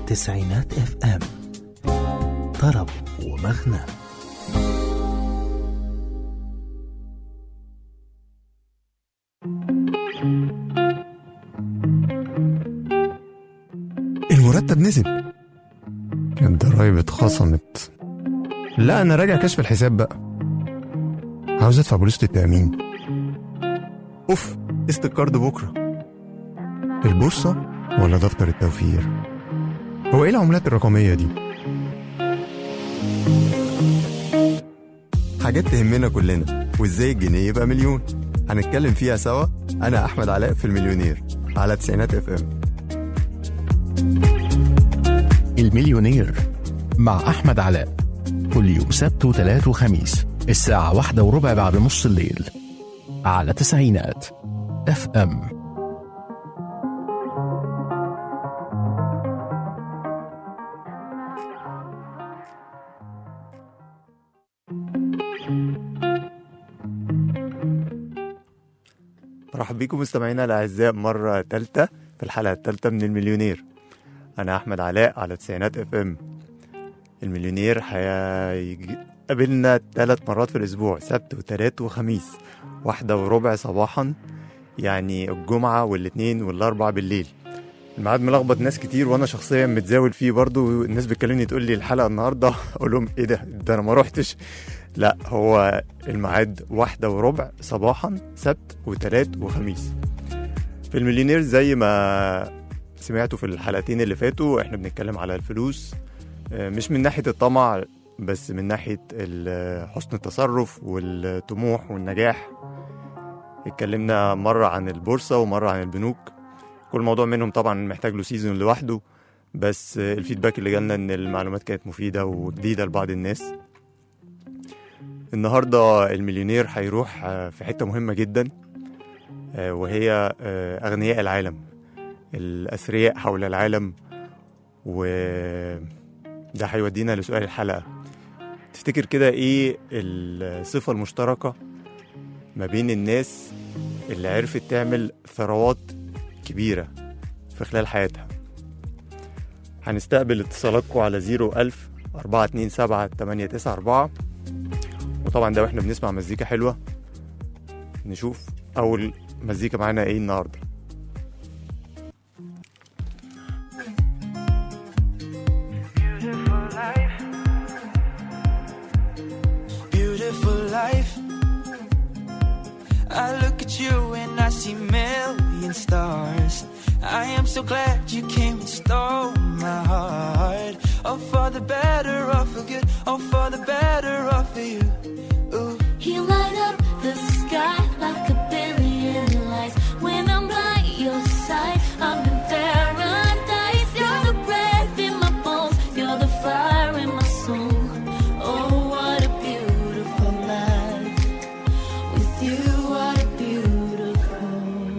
تسعينات اف ام طرب ومغنى المرتب نزل الضرايب اتخصمت لا انا راجع كشف الحساب بقى عاوز ادفع بوليسة التأمين اوف قسط الكارد بكرة البورصة ولا دفتر التوفير هو ايه العملات الرقمية دي حاجات تهمنا كلنا وازاي الجنيه يبقى مليون هنتكلم فيها سوا انا احمد علاء في المليونير على تسعينات اف ام المليونير مع أحمد علاء كل يوم سبت وثلاث وخميس الساعة واحدة وربع بعد نص الليل على تسعينات اف ام مرحب بيكم مستمعينا الاعزاء مره تالتة في الحلقه التالتة من المليونير انا احمد علاء على تسعينات اف ام المليونير هيقابلنا ثلاث مرات في الاسبوع سبت وثلاث وخميس واحدة وربع صباحا يعني الجمعة والاثنين والاربع بالليل الميعاد ملخبط ناس كتير وانا شخصيا متزاول فيه برضو الناس بتكلمني تقول لي الحلقه النهارده اقول لهم ايه ده ده انا ما روحتش لا هو الميعاد واحدة وربع صباحا سبت وتلات وخميس في المليونير زي ما سمعتوا في الحلقتين اللي فاتوا احنا بنتكلم على الفلوس آه، مش من ناحية الطمع بس من ناحية ال- حسن التصرف والطموح والنجاح اتكلمنا مرة عن البورصة ومرة عن البنوك كل موضوع منهم طبعا محتاج له سيزون لوحده بس آه، الفيدباك اللي جالنا ان المعلومات كانت مفيدة وجديدة لبعض الناس النهارده المليونير هيروح آه، في حته مهمه جدا آه، وهي آه، اغنياء العالم الاثرياء حول العالم و ده هيودينا لسؤال الحلقه تفتكر كده ايه الصفه المشتركه ما بين الناس اللي عرفت تعمل ثروات كبيره في خلال حياتها هنستقبل اتصالاتكم على 01000 427 894 وطبعا ده واحنا بنسمع مزيكا حلوه نشوف اول مزيكا معانا ايه النهارده beautiful life. I look at you and I see million stars. I am so glad you came and stole my heart. Oh, for the better or for good. Oh, for the better or for you. Ooh. You light up the sky like a billion lights. When I'm by your side, I'm in paradise. You're the breath in my bones. You're the fire in my soul. Oh, what a beautiful life. With you, what a beautiful.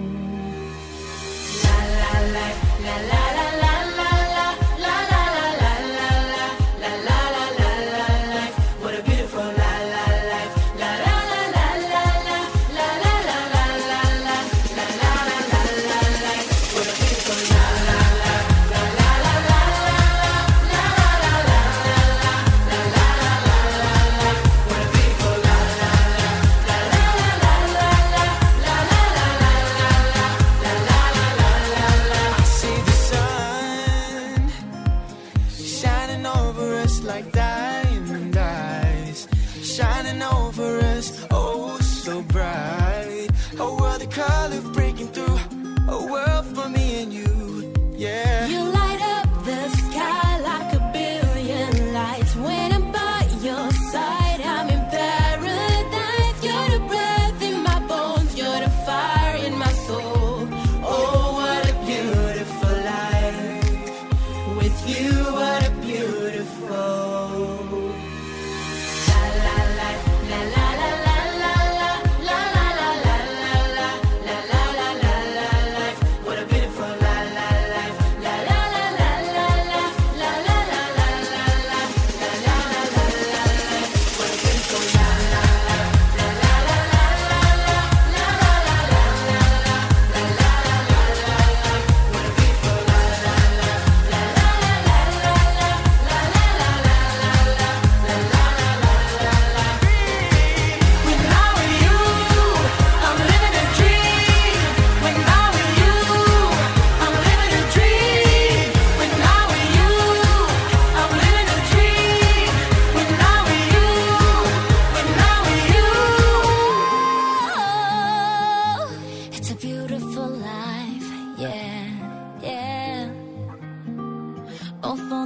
La la la la la la la la la la la la la la la la la la la la What a beautiful la la life. La la la la la la la la la la la la la la la la la la. What a beautiful la la la la la la la la la la la la la la la la la la la. What a beautiful la la la la la la la la la la la la la la la la la la la. I see the sun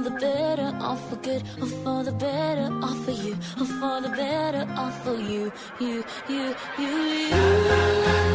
the better, all for good, or for the better, all for you, or for the better, all for you, you, you, you, you.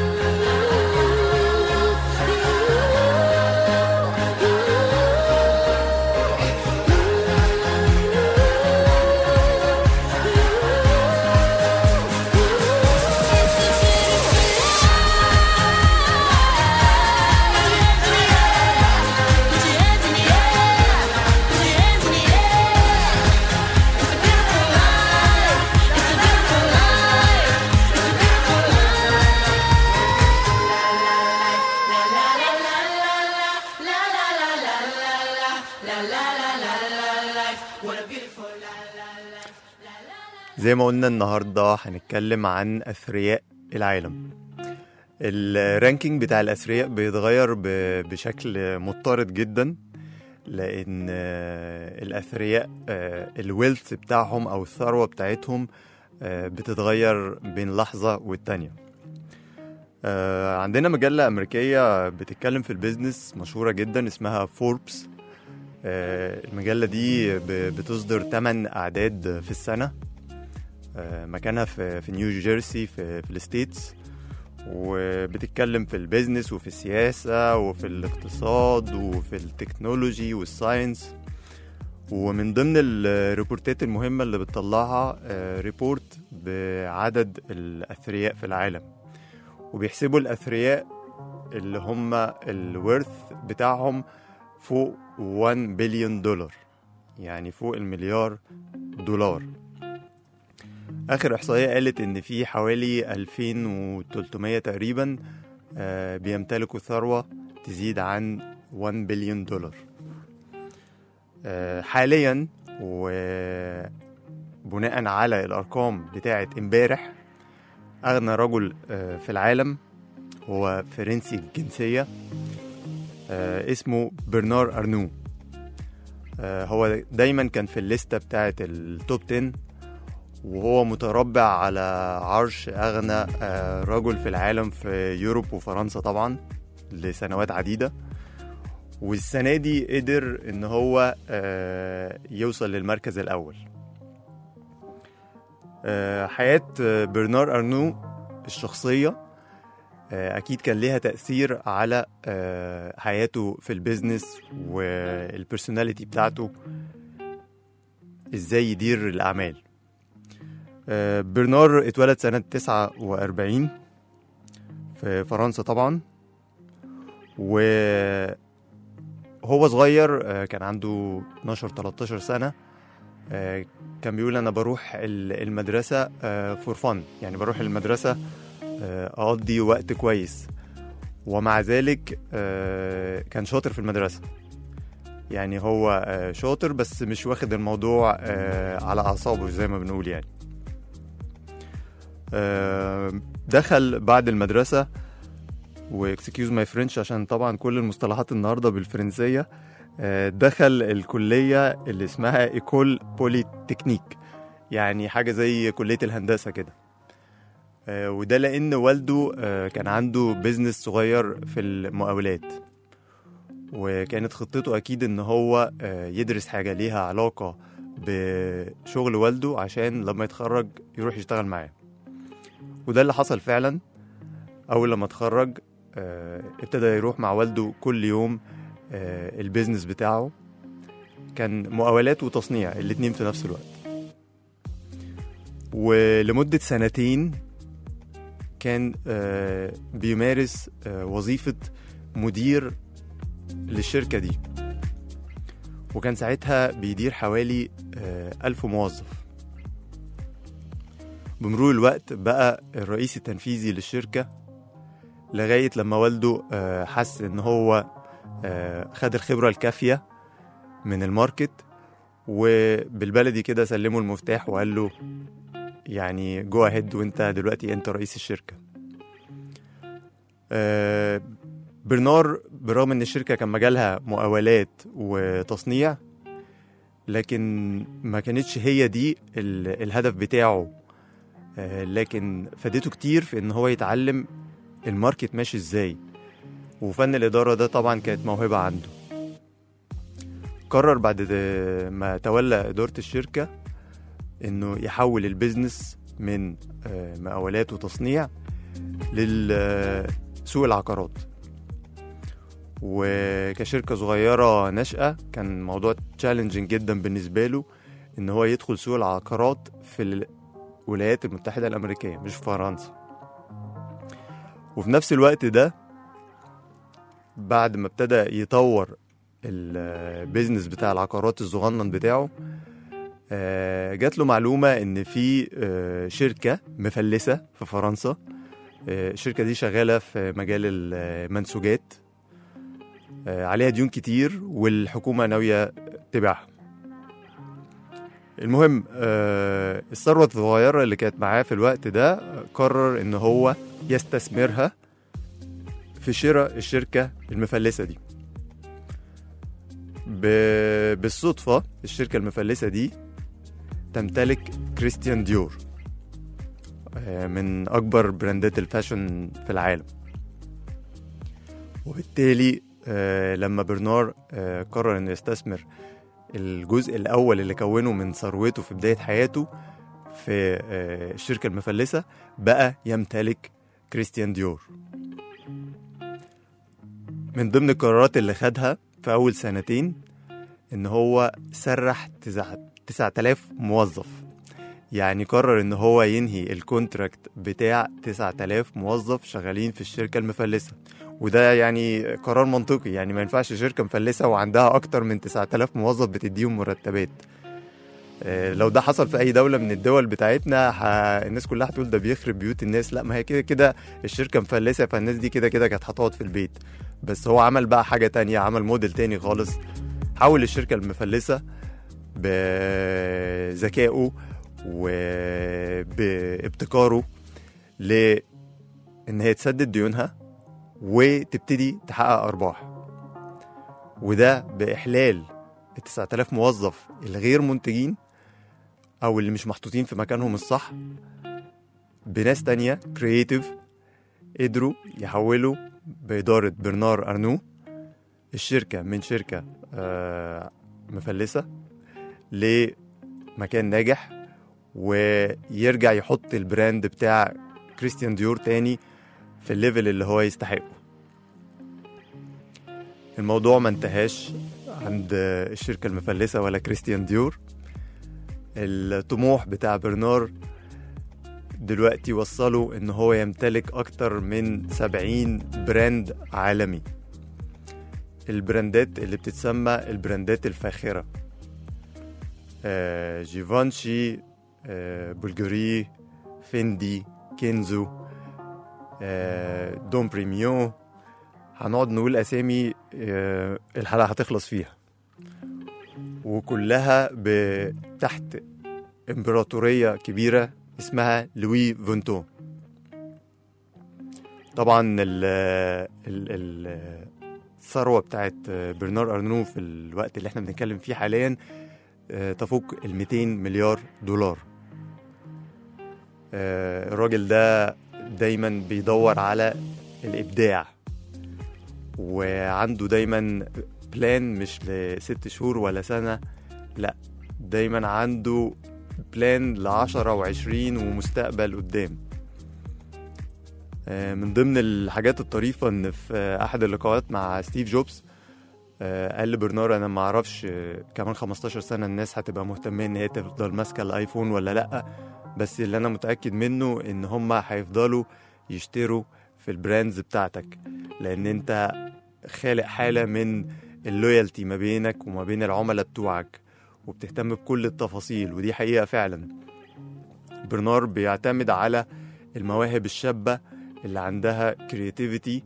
زي ما قلنا النهارده هنتكلم عن اثرياء العالم الرانكينج بتاع الاثرياء بيتغير ب- بشكل مضطرد جدا لان آه، الاثرياء الويلث بتاعهم او الثروه بتاعتهم آه، بتتغير بين لحظه والتانيه آه، عندنا مجله امريكيه بتتكلم في البيزنس مشهوره جدا اسمها فوربس المجله دي ب- بتصدر 8 اعداد في السنه آه، مكانها في في نيو جيرسي في, في الستيتس وبتتكلم في البيزنس وفي السياسة وفي الاقتصاد وفي التكنولوجي والساينس ومن ضمن الريبورتات المهمة اللي بتطلعها آه، ريبورت بعدد الأثرياء في العالم وبيحسبوا الأثرياء اللي هم الورث بتاعهم فوق 1 بليون دولار يعني فوق المليار دولار اخر احصائيه قالت ان في حوالي 2300 تقريبا آه، بيمتلكوا ثروه تزيد عن 1 بليون دولار آه، حاليا وبناء على الارقام بتاعه امبارح اغنى رجل آه، في العالم هو فرنسي الجنسيه آه، اسمه برنار ارنو آه، هو دايما كان في الليسته بتاعه التوب 10 وهو متربع على عرش أغنى آه، رجل في العالم في يوروب وفرنسا طبعا لسنوات عديدة والسنة دي قدر إن هو آه، يوصل للمركز الأول آه، حياة آه، برنار أرنو الشخصية آه، أكيد كان ليها تأثير على آه، حياته في البيزنس والبرسوناليتي بتاعته إزاي يدير الأعمال آه، برنار اتولد سنة 49 في فرنسا طبعا وهو صغير آه، كان عنده 12 13 سنة آه، كان بيقول أنا بروح ال- المدرسة فور فن يعني بروح المدرسة آه، أقضي وقت كويس ومع ذلك آه، كان شاطر في المدرسة يعني هو آه، شاطر بس مش واخد الموضوع آه، على أعصابه زي ما بنقول يعني آه، دخل بعد المدرسة واكسكيوز ماي فرنش عشان طبعا كل المصطلحات النهارده بالفرنسية آه، دخل الكلية اللي اسمها ايكول بوليتكنيك يعني حاجة زي كلية الهندسة كده آه، وده لأن والده آه، كان عنده بيزنس صغير في المقاولات وكانت خطته أكيد إن هو آه، يدرس حاجة ليها علاقة بشغل والده عشان لما يتخرج يروح يشتغل معاه وده اللي حصل فعلا اول لما اتخرج آه، ابتدى يروح مع والده كل يوم آه، البيزنس بتاعه كان مقاولات وتصنيع الاتنين في نفس الوقت ولمدة سنتين كان آه، بيمارس آه، وظيفة مدير للشركة دي وكان ساعتها بيدير حوالي آه، ألف موظف بمرور الوقت بقى الرئيس التنفيذي للشركة لغاية لما والده آه، حس إن هو آه، خد الخبرة الكافية من الماركت وبالبلدي كده سلمه المفتاح وقال له يعني جو اهيد وانت دلوقتي انت رئيس الشركة آه، برنار برغم ان الشركة كان مجالها مقاولات وتصنيع لكن ما كانتش هي دي ال- الهدف بتاعه آه، لكن فادته كتير في ان هو يتعلم الماركت ماشي ازاي وفن الإدارة ده طبعا كانت موهبة عنده قرر بعد ده- ما تولى إدارة الشركة إنه يحول البيزنس من آه، مقاولات وتصنيع لسوق العقارات وكشركة صغيرة ناشئة كان موضوع تشالنجينج جدا بالنسبة له إن هو يدخل سوق العقارات في الولايات المتحدة الأمريكية مش في فرنسا وفي نفس الوقت ده بعد ما ابتدى يطور البيزنس بتاع العقارات الصغنن بتاعه آه، جات له معلومة إن في آه، شركة مفلسة في فرنسا آه، الشركة دي شغالة في مجال المنسوجات آه، عليها ديون كتير والحكومة ناوية تبيعها المهم آه، الثروة الصغيرة اللي كانت معاه في الوقت ده آه، قرر إن هو يستثمرها في شراء الشركة المفلسة دي ب... بالصدفة الشركة المفلسة دي تمتلك كريستيان ديور آه، من أكبر براندات الفاشن في العالم وبالتالي آه، لما برنار آه، قرر انه يستثمر الجزء الاول اللي كونه من ثروته في بدايه حياته في آه، الشركه المفلسه بقى يمتلك كريستيان ديور من ضمن القرارات اللي خدها في اول سنتين ان هو سرح 9000 موظف يعني قرر ان هو ينهي الكونتراكت بتاع 9000 موظف شغالين في الشركه المفلسه وده يعني قرار منطقي يعني ما ينفعش شركه مفلسه وعندها اكتر من 9000 موظف بتديهم مرتبات آه، لو ده حصل في اي دوله من الدول بتاعتنا ه... الناس كلها هتقول ده بيخرب بيوت الناس لا ما هي كده كده الشركه مفلسه فالناس دي كده كده كانت هتقعد في البيت بس هو عمل بقى حاجه تانية عمل موديل تاني خالص حول الشركه المفلسه بذكائه وبابتكاره ل ان هي تسدد ديونها وتبتدي تحقق ارباح وده باحلال ال 9000 موظف الغير منتجين او اللي مش محطوطين في مكانهم الصح بناس تانية كرييتيف قدروا يحولوا بإدارة برنار أرنو الشركة من شركة آه، مفلسة لمكان ناجح ويرجع يحط البراند بتاع كريستيان ديور تاني في الليفل اللي هو يستحقه الموضوع ما انتهاش عند الشركة المفلسة ولا كريستيان ديور الطموح بتاع برنار دلوقتي وصله ان هو يمتلك اكتر من 70 براند عالمي البراندات اللي بتتسمى البراندات الفاخرة آه، جيفانشي آه، بلغاري فيندي كينزو آه، دون بريميون هنقعد نقول اسامي آه، الحلقه هتخلص فيها وكلها ب- تحت امبراطوريه كبيره اسمها لوي فونتون طبعا ال ال ال الثروه بتاعت برنار ارنو في الوقت اللي احنا بنتكلم فيه حاليا آه، تفوق ال 200 مليار دولار آه، الراجل ده دايما بيدور على الابداع وعنده دايما بلان مش لست شهور ولا سنة لا دايما عنده بلان لعشرة وعشرين ومستقبل قدام آه، من ضمن الحاجات الطريفة ان في آه، احد اللقاءات مع ستيف جوبز آه، قال لبرنار انا ما اعرفش آه، كمان 15 سنة الناس هتبقى مهتمة ان هي تفضل ماسكة الايفون ولا لا بس اللي انا متأكد منه ان هم هيفضلوا يشتروا في البراندز بتاعتك لان انت خالق حالة من اللويالتي ما بينك وما بين العملاء بتوعك وبتهتم بكل التفاصيل ودي حقيقة فعلا برنار بيعتمد على المواهب الشابة اللي عندها كرياتيفيتي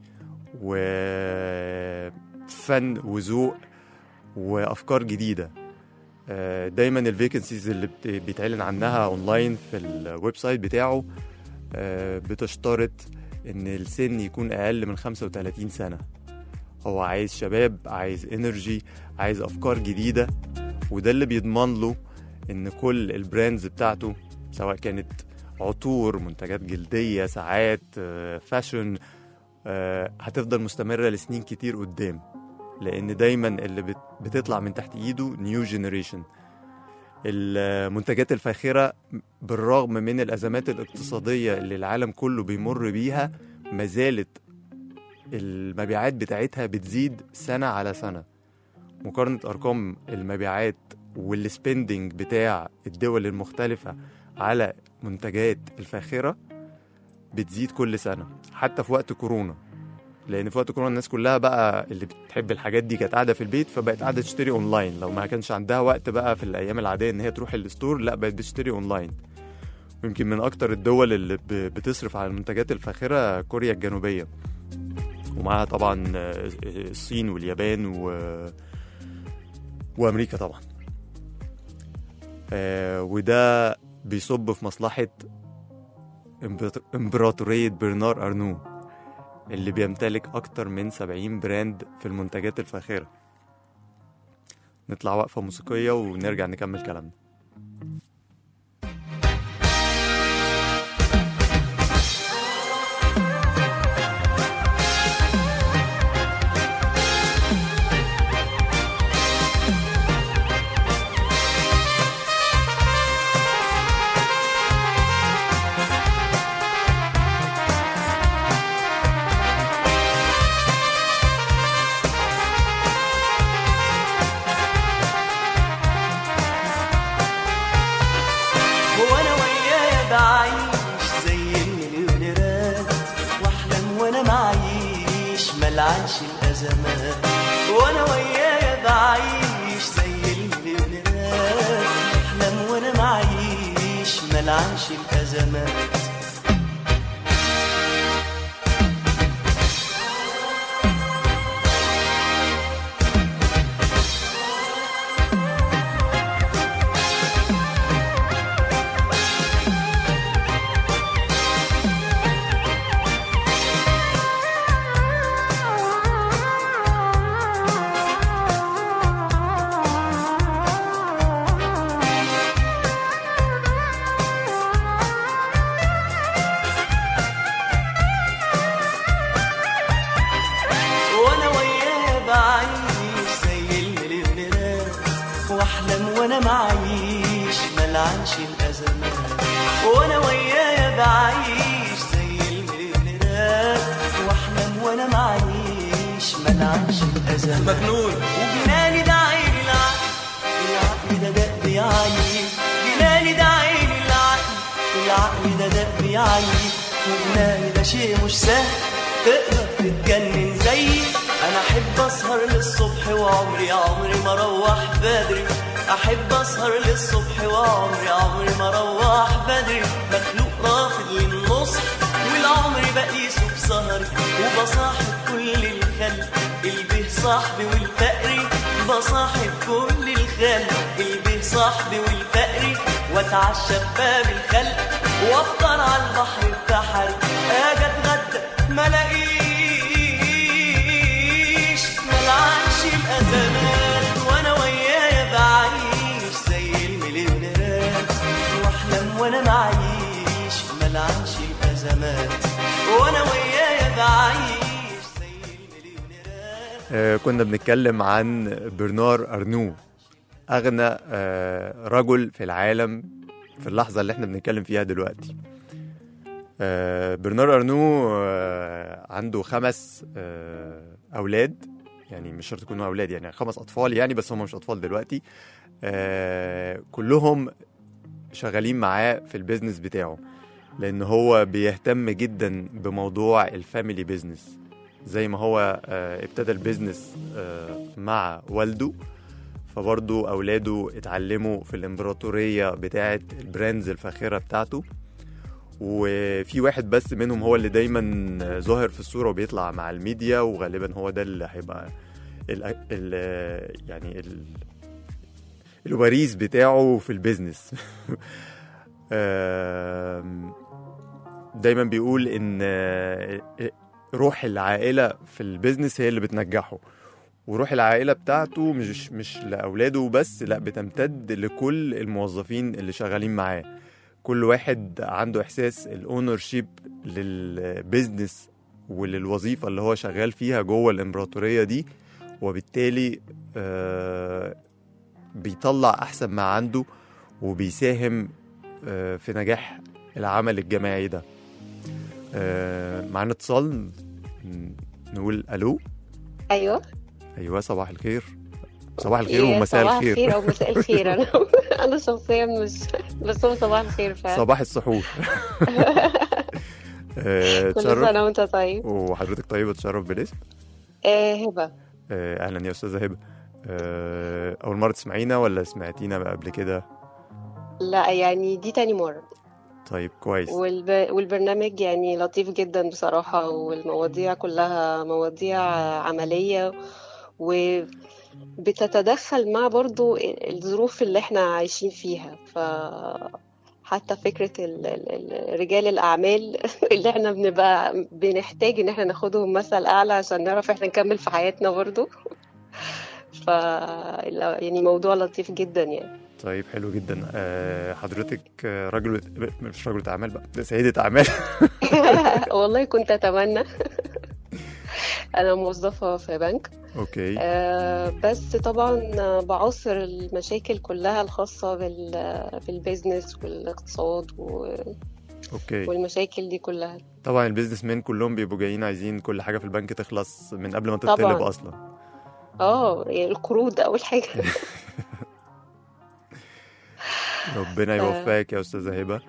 وفن وذوق وأفكار جديدة آه، دايما الفيكنسيز اللي بت- بيتعلن عنها اونلاين في الويب سايت بتاعه آه، بتشترط ان السن يكون اقل من 35 سنة هو عايز شباب عايز انرجي عايز افكار جديدة وده اللي بيضمن له ان كل البراندز بتاعته سواء كانت عطور منتجات جلدية ساعات آه، فاشن آه، هتفضل مستمرة لسنين كتير قدام لان دايما اللي بت- بتطلع من تحت ايده نيو جينيريشن المنتجات الفاخره بالرغم من الازمات الاقتصاديه اللي العالم كله بيمر بيها ما زالت المبيعات بتاعتها بتزيد سنه على سنه مقارنه ارقام المبيعات والسبندنج بتاع الدول المختلفه على منتجات الفاخره بتزيد كل سنه حتى في وقت كورونا لان في وقت كورونا الناس كلها بقى اللي بتحب الحاجات دي كانت قاعده في البيت فبقت قاعده تشتري اونلاين لو ما كانش عندها وقت بقى في الايام العاديه ان هي تروح الستور لا بقت بتشتري اونلاين ويمكن من اكتر الدول اللي ب- بتصرف على المنتجات الفاخره كوريا الجنوبيه ومعاها طبعا آه، الصين واليابان و... وامريكا طبعا آه، وده بيصب في مصلحه إمبراط- امبراطوريه برنار ارنو اللي بيمتلك أكتر من 70 براند في المنتجات الفاخرة نطلع وقفة موسيقية ونرجع نكمل كلامنا هو انا ويايا بعيش زي المليونيرات واحلم وانا معيش ملعنش الازمات وانا ويايا بعيش زي المليونيرات واحلم وانا معيش ملعنش الازمات وانا وياه بعيش زي المليونيرات واحلم وانا معيش ملعنش الازمات وانا وياه بعيش زي المليونيرات واحلم وانا معيش ملعنش الازمات مجنون وجناني ده عيني العقل العقل ده دق بيعيي جناني ده عيني العقل العقل ده دق بيعيي وجناني ده شيء مش سهل تقدر تتجنن زيي انا احب اسهر للصبح وعمري عمري ما اروح بدري احب اسهر للصبح وعمري عمري ما اروح بدري مخلوق رافض للنصح والعمر بقيسه بسهري وبصاحب كل الخلق البه صاحبي والفقري بصاحب كل الخلق البه صاحبي والفقري واتعشى بباب الخلق وافطر على البحر بتاعي اجي اتغدى ما الاقيش ملعنش الازمات وانا ويايا بعيش زي المليونيرات واحلم وانا معيش ملعنش الازمات وانا ويايا بعيش زي المليونيرات آه، كنا بنتكلم عن برنار أرنو أغنى آه، رجل في العالم في اللحظة اللي احنا بنتكلم فيها دلوقتي آه، برنار أرنو آه، عنده خمس آه، أولاد يعني مش شرط يكونوا أولاد يعني خمس أطفال يعني بس هم مش أطفال دلوقتي آه، كلهم شغالين معاه في البيزنس بتاعه لأن هو بيهتم جدا بموضوع الفاميلي بيزنس زي ما هو آه، ابتدى البيزنس آه، مع والده فبرضه أولاده اتعلموا في الإمبراطورية بتاعة البراندز الفاخرة بتاعته وفي واحد بس منهم هو اللي دايما ظاهر في الصورة وبيطلع مع الميديا وغالبا هو ده اللي هيبقى ال ال يعني ال الوريث بتاعه في البيزنس آم، دايما بيقول ان آه، روح العائله في البيزنس هي اللي بتنجحه وروح العائله بتاعته مش مش لاولاده بس لا بتمتد لكل الموظفين اللي شغالين معاه كل واحد عنده احساس الاونر شيب للبيزنس وللوظيفه اللي هو شغال فيها جوه الامبراطوريه دي وبالتالي آه، بيطلع احسن ما عنده وبيساهم آه، في نجاح العمل الجماعي ده آه، معانا اتصال ن- نقول الو ايوه ايوه صباح الخير صباح الخير إيه، ومساء صباح الخير الخير او مساء الخير انا انا شخصيا مش بس هو صباح الخير فعلا صباح السحور آه، كل تشرف سنه وانت طيب وحضرتك طيبة تشرف بالاسم آه هبه آه، اهلا يا استاذة هبة آه، اول مرة تسمعينا ولا سمعتينا بقى قبل كده لا يعني دي تاني مره طيب كويس والب... والبرنامج يعني لطيف جدا بصراحه والمواضيع كلها مواضيع عمليه وبتتدخل مع برضو الظروف اللي احنا عايشين فيها ف حتى فكرة ال- ال- ال- رجال الأعمال اللي احنا بنبقى بنحتاج إن احنا ناخدهم مثل أعلى عشان نعرف احنا نكمل في حياتنا برضو ف يعني موضوع لطيف جدا يعني طيب حلو جدا آه، حضرتك آه، رجل مش رجل اعمال بقى ده سيدة اعمال والله كنت أتمنى أنا موظفة في بنك اوكي آه، بس طبعا بعاصر المشاكل كلها الخاصة بال- بالبيزنس والاقتصاد و- اوكي والمشاكل دي كلها طبعا البيزنس مان كلهم بيبقوا جايين عايزين كل حاجة في البنك تخلص من قبل ما طبعاً. تطلب اصلا اه يعني القروض أول حاجة ربنا ف- يوفقك يا استاذة هبة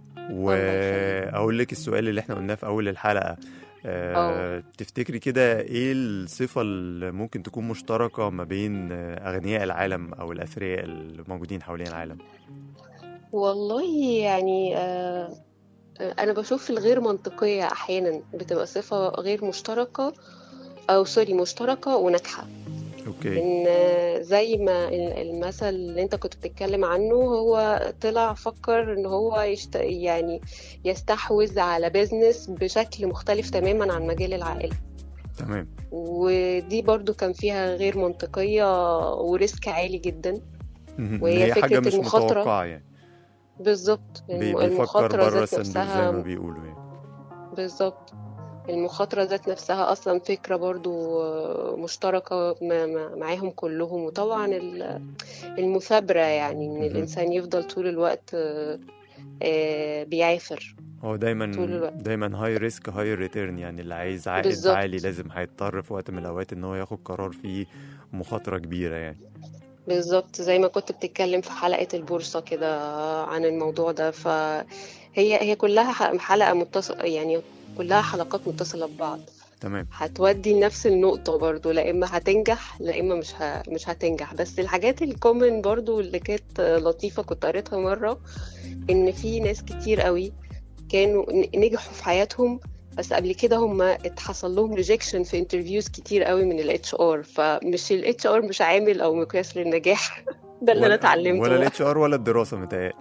واقول لك السؤال اللي احنا قلناه في اول الحلقة آه، تفتكري كده ايه الصفة اللي ممكن تكون مشتركة ما بين آه، اغنياء العالم او الاثرياء الموجودين حوالين العالم والله يعني آه، أنا بشوف الغير منطقية أحيانا بتبقى صفة غير مشتركة أو سوري مشتركة وناجحة اوكي ان زي ما ال- المثل اللي انت كنت بتتكلم عنه هو طلع فكر ان هو يشت... يعني يستحوذ على بيزنس بشكل مختلف تماما عن مجال العائلة تمام ودي برضو كان فيها غير منطقية وريسك عالي جدا مهم. وهي هي حاجة فكرة مش المخاطرة. متوقعة يعني بالظبط بي- الم- بيفكر المخاطرة بره ذات الصندوق زي ما نفسها بيقولوا يعني بالظبط المخاطرة ذات نفسها أصلا فكرة برضو مشتركة مع- مع- معاهم كلهم وطبعا ال- المثابرة يعني إن مهم. الإنسان يفضل طول الوقت آه، آه، بيعافر هو دايما طول الوقت. دايما هاي ريسك هاي ريتيرن يعني اللي عايز عائد بالظبط. عالي لازم هيضطر في وقت من الاوقات ان هو ياخد قرار فيه مخاطرة كبيرة يعني بالظبط زي ما كنت بتتكلم في حلقة البورصة كده عن الموضوع ده فهي هي كلها ح- حلقة متصلة يعني كلها حلقات متصلة ببعض تمام هتودي لنفس النقطة برضو لا إما هتنجح لا إما مش ه... مش هتنجح بس الحاجات الكومن برضو اللي كانت لطيفة كنت قريتها مرة إن في ناس كتير قوي كانوا ن- نجحوا في حياتهم بس قبل كده هم اتحصل لهم ريجكشن في انترفيوز كتير قوي من الاتش ار فمش الاتش ار مش عامل او مقياس للنجاح ده اللي انا ولا- اتعلمته ولا بقى. الاتش ار ولا الدراسة متهيألي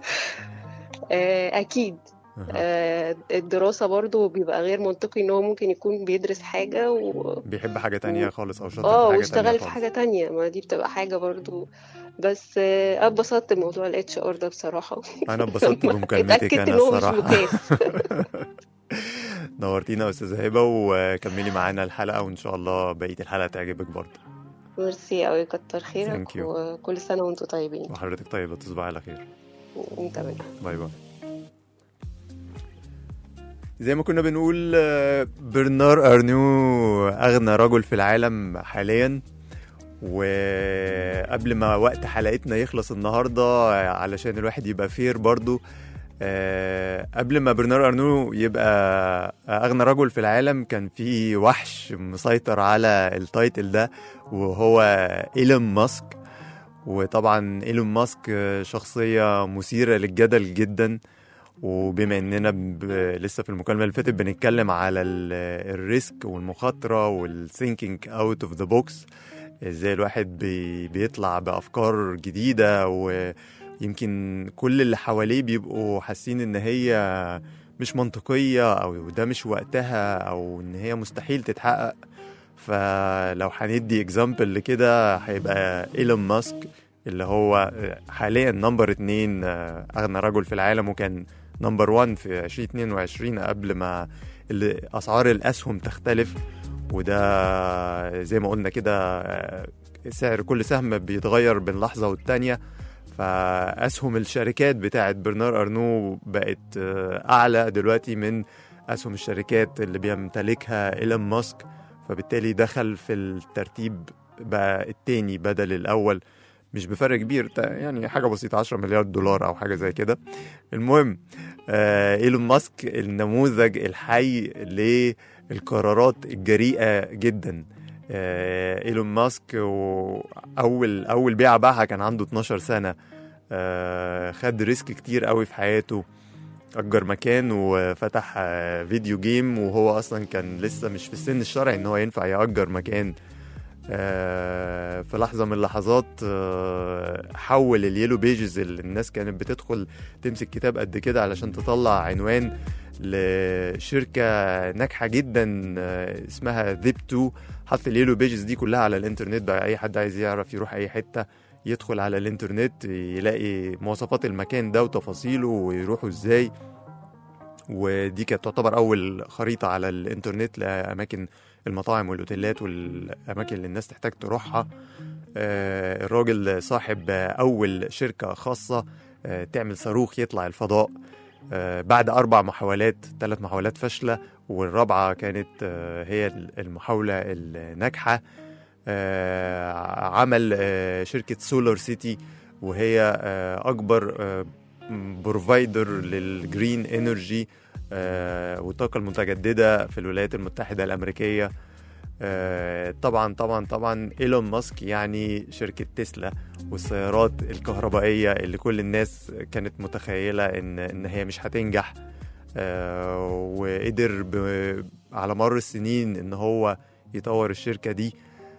آه، اكيد أها. آه، الدراسة برضو بيبقى غير منطقي ان هو ممكن يكون بيدرس حاجة و... بيحب حاجة تانية خالص او شاطر اه في حاجة واشتغل تانية في خالص حاجة تانية ما دي بتبقى حاجة برضو بس آه، اتبسطت بموضوع الاتش ار ده بصراحة انا اتبسطت بمكالمتك اتأكدت انا ان هو مش الصراحة مقياس نورتينا يا استاذة هبة وكملي معانا الحلقة وان شاء الله بقية الحلقة تعجبك برضه ميرسي قوي كتر خيرك Thank you. وكل سنة وانتم طيبين وحضرتك طيبة تصبحي على خير وانت من باي باي زي ما كنا بنقول آه، برنار ارنو اغنى رجل في العالم حاليا وقبل ما وقت حلقتنا يخلص النهارده آه، علشان الواحد يبقى فير برضو آه، قبل ما برنار ارنو يبقى اغنى رجل في العالم كان في وحش مسيطر على التايتل ده وهو ايلون ماسك وطبعا ايلون ماسك آه، شخصيه مثيره للجدل جدا وبما اننا ب... لسه في المكالمه اللي فاتت بنتكلم على ال... الريسك والمخاطره والثينكينج اوت اوف ذا بوكس ازاي الواحد بي... بيطلع بافكار جديده ويمكن كل اللي حواليه بيبقوا حاسين ان هي مش منطقيه او ده مش وقتها او ان هي مستحيل تتحقق فلو هندي اكزامبل لكده هيبقى ايلون ماسك اللي هو حاليا نمبر اتنين اغنى رجل في العالم وكان نمبر 1 في 2022 قبل ما ال- اسعار الاسهم تختلف وده زي ما قلنا كده آه، سعر كل سهم بيتغير بين لحظة والتانية فأسهم الشركات بتاعت برنار أرنو بقت آه، أعلى دلوقتي من أسهم الشركات اللي بيمتلكها إيلون ماسك فبالتالي دخل في الترتيب بقى التاني بدل الأول مش بفرق كبير تا- يعني حاجة بسيطة 10 مليار دولار أو حاجة زي كده المهم آه إيلون ماسك النموذج الحي للقرارات الجريئة جدا آه إيلون ماسك و- أول أول بيعة باعها كان عنده 12 سنة آه خد ريسك كتير قوي في حياته أجر مكان وفتح آه فيديو جيم وهو أصلا كان لسه مش في السن الشرعي إن هو ينفع يأجر مكان آه، في لحظة من اللحظات آه، حول اليلو بيجز اللي الناس كانت بتدخل تمسك كتاب قد كده علشان تطلع عنوان لشركة ناجحة جدا آه، اسمها ذيب 2 حط اليلو بيجز دي كلها على الانترنت بقى أي حد عايز يعرف يروح أي حتة يدخل على الانترنت يلاقي مواصفات المكان ده وتفاصيله ويروحوا ازاي ودي كانت تعتبر أول خريطة على الانترنت لأماكن المطاعم والأوتيلات والأماكن اللي الناس تحتاج تروحها آه، الراجل صاحب أول شركة خاصة آه، تعمل صاروخ يطلع الفضاء آه، بعد أربع محاولات ثلاث محاولات فاشلة والرابعة كانت آه، هي المحاولة الناجحة آه، عمل آه، شركة سولار سيتي وهي آه، أكبر بروفايدر للجرين انرجي والطاقة المتجددة في الولايات المتحدة الأمريكية آه، طبعا طبعا طبعا ايلون ماسك يعني شركة تسلا والسيارات الكهربائية اللي كل الناس كانت متخيلة ان ان هي مش هتنجح آه، وقدر ب- على مر السنين ان هو يطور الشركة دي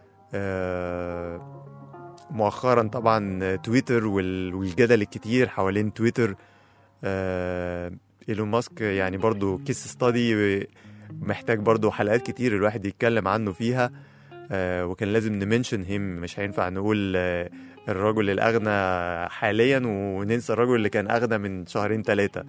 آه، مؤخرا طبعا تويتر وال- والجدل الكتير حوالين تويتر آه، ايلون ماسك يعني برضو كيس ستادي محتاج برضو حلقات كتير الواحد يتكلم عنه فيها آه، وكان لازم نمنشن هيم مش هينفع نقول آه، الرجل الأغنى حاليا وننسى الرجل اللي كان أغنى من شهرين ثلاثة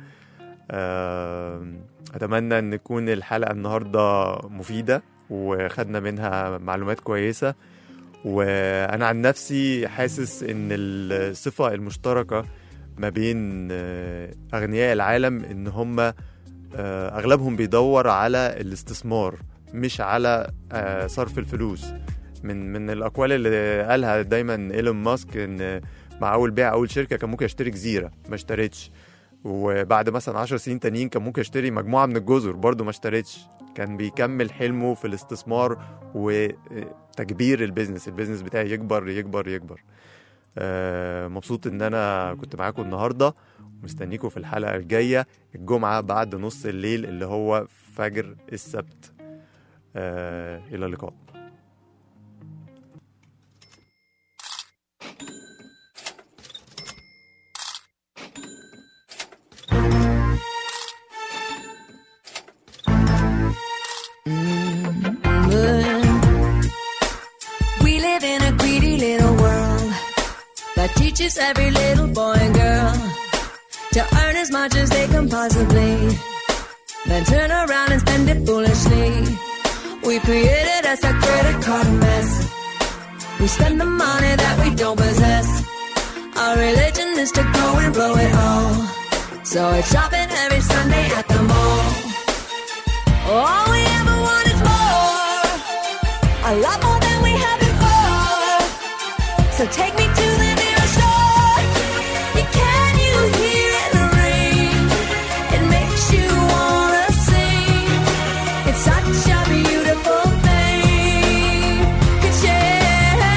أتمنى أن تكون الحلقة النهاردة مفيدة وخدنا منها معلومات كويسة وأنا عن نفسي حاسس أن الصفة المشتركة ما بين آه، أغنياء العالم إن هم آه، أغلبهم بيدور على الاستثمار مش على آه، صرف الفلوس من من الأقوال اللي قالها دايما إيلون ماسك إن مع أول بيع أول شركة كان ممكن يشتري جزيرة ما اشتريتش وبعد مثلا 10 سنين تانيين كان ممكن يشتري مجموعة من الجزر برضه ما اشتريتش كان بيكمل حلمه في الاستثمار وتكبير البيزنس البيزنس بتاعي يكبر يكبر يكبر آه، مبسوط ان انا كنت معاكم النهارده مستنيكم في الحلقه الجايه الجمعه بعد نص الليل اللي هو فجر السبت آه، الى اللقاء We live in a greedy little world that teaches every little boy and girl to earn as much as they can possibly, then turn around and spend it foolishly. We created us a credit card mess. We spend the money that we don't possess. Our religion is to go and blow it all. So it's shopping every Sunday at the mall. All we ever want is more. A lot more than we had before. So take me to the nearest store. You can you hear it ring? It makes you wanna sing. It's such a beautiful thing. Could share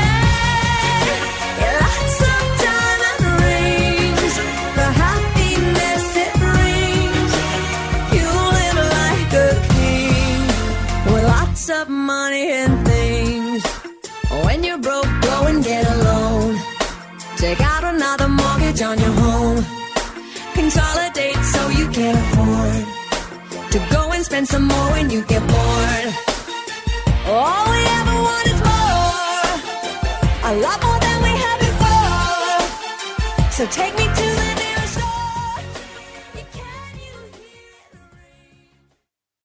lots of diamond rings. The happiness it brings. You live like a king with lots of money and things. When you're broke, go and get a loan. Take out another mortgage on your home. Consolidate so you can afford to go and spend some more when you get bored. All we ever want is more, a lot more than we had before. So take me to the